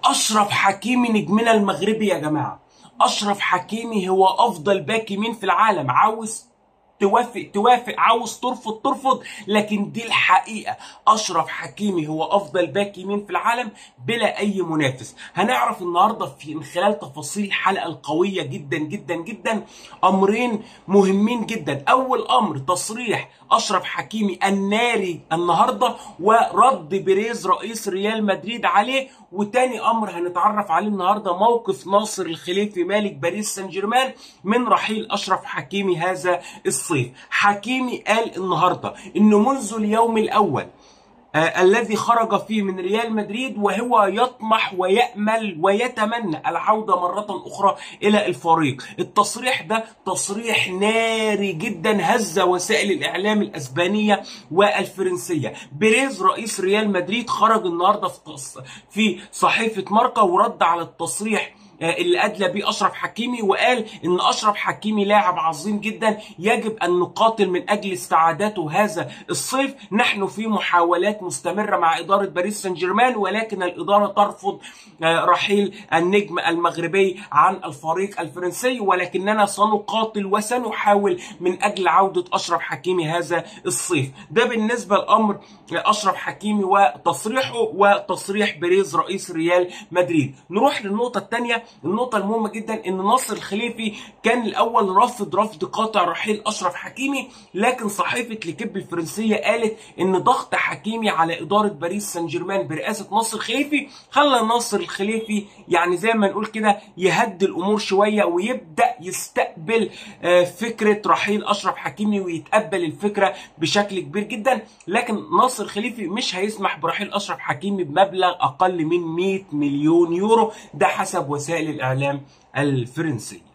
اشرف حكيمي نجمنا المغربي يا جماعه اشرف حكيمي هو افضل باك يمين في العالم عاوز توافق توافق عاوز ترفض ترفض لكن دي الحقيقه اشرف حكيمي هو افضل باك يمين في العالم بلا اي منافس هنعرف النهارده في من خلال تفاصيل الحلقه القويه جدا جدا جدا امرين مهمين جدا اول امر تصريح اشرف حكيمي الناري النهارده ورد بيريز رئيس ريال مدريد عليه وتاني امر هنتعرف عليه النهارده موقف ناصر الخليفي مالك باريس سان جيرمان من رحيل اشرف حكيمي هذا الصيف حكيمي قال النهارده انه منذ اليوم الاول آه الذي خرج فيه من ريال مدريد وهو يطمح ويأمل ويتمنى العودة مرة أخرى إلى الفريق التصريح ده تصريح ناري جدا هز وسائل الإعلام الأسبانية والفرنسية بيريز رئيس ريال مدريد خرج النهاردة في في صحيفة ماركا ورد على التصريح اللي ادلى بيه اشرف حكيمي وقال ان اشرف حكيمي لاعب عظيم جدا يجب ان نقاتل من اجل استعادته هذا الصيف نحن في محاولات مستمره مع اداره باريس سان جيرمان ولكن الاداره ترفض رحيل النجم المغربي عن الفريق الفرنسي ولكننا سنقاتل وسنحاول من اجل عوده اشرف حكيمي هذا الصيف ده بالنسبه لامر اشرف حكيمي وتصريحه وتصريح بيريز رئيس ريال مدريد نروح للنقطه الثانيه النقطة المهمة جدا ان ناصر الخليفي كان الاول رافض رفض قاطع رحيل اشرف حكيمي لكن صحيفة ليكيب الفرنسية قالت ان ضغط حكيمي على ادارة باريس سان جيرمان برئاسة ناصر الخليفي خلى ناصر الخليفي يعني زي ما نقول كده يهدي الامور شوية ويبدأ يستقبل فكرة رحيل اشرف حكيمي ويتقبل الفكرة بشكل كبير جدا لكن ناصر الخليفي مش هيسمح برحيل اشرف حكيمي بمبلغ اقل من 100 مليون يورو ده حسب وسائل وسائل الإعلام الفرنسية